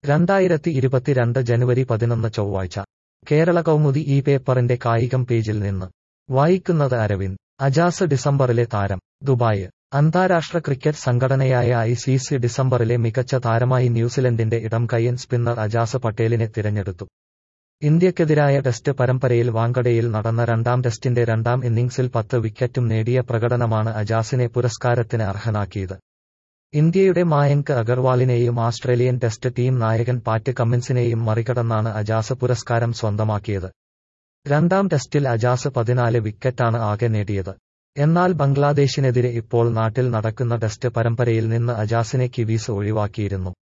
രണ്ടായിരത്തി ഇരുപത്തിരണ്ട് ജനുവരി പതിനൊന്ന് ചൊവ്വാഴ്ച കേരള കൗമുദി ഈ പേപ്പറിന്റെ കായികം പേജിൽ നിന്ന് വായിക്കുന്നത് അരവിന്ദ് അജാസ് ഡിസംബറിലെ താരം ദുബായ് അന്താരാഷ്ട്ര ക്രിക്കറ്റ് സംഘടനയായ ഐ സി സി ഡിസംബറിലെ മികച്ച താരമായി ന്യൂസിലൻഡിന്റെ ഇടം കയ്യൻ സ്പിന്നർ അജാസ് പട്ടേലിനെ തിരഞ്ഞെടുത്തു ഇന്ത്യക്കെതിരായ ടെസ്റ്റ് പരമ്പരയിൽ വാങ്കഡയിൽ നടന്ന രണ്ടാം ടെസ്റ്റിന്റെ രണ്ടാം ഇന്നിംഗ്സിൽ പത്ത് വിക്കറ്റും നേടിയ പ്രകടനമാണ് അജാസിനെ പുരസ്കാരത്തിന് അർഹനാക്കിയത് ഇന്ത്യയുടെ മായങ്ക് അഗർവാളിനെയും ആസ്ട്രേലിയൻ ടെസ്റ്റ് ടീം നായകൻ പാറ്റ് കമ്മിൻസിനെയും മറികടന്നാണ് അജാസ് പുരസ്കാരം സ്വന്തമാക്കിയത് രണ്ടാം ടെസ്റ്റിൽ അജാസ് പതിനാല് വിക്കറ്റാണ് ആകെ നേടിയത് എന്നാൽ ബംഗ്ലാദേശിനെതിരെ ഇപ്പോൾ നാട്ടിൽ നടക്കുന്ന ടെസ്റ്റ് പരമ്പരയിൽ നിന്ന് അജാസിനെ കിവീസ് ഒഴിവാക്കിയിരുന്നു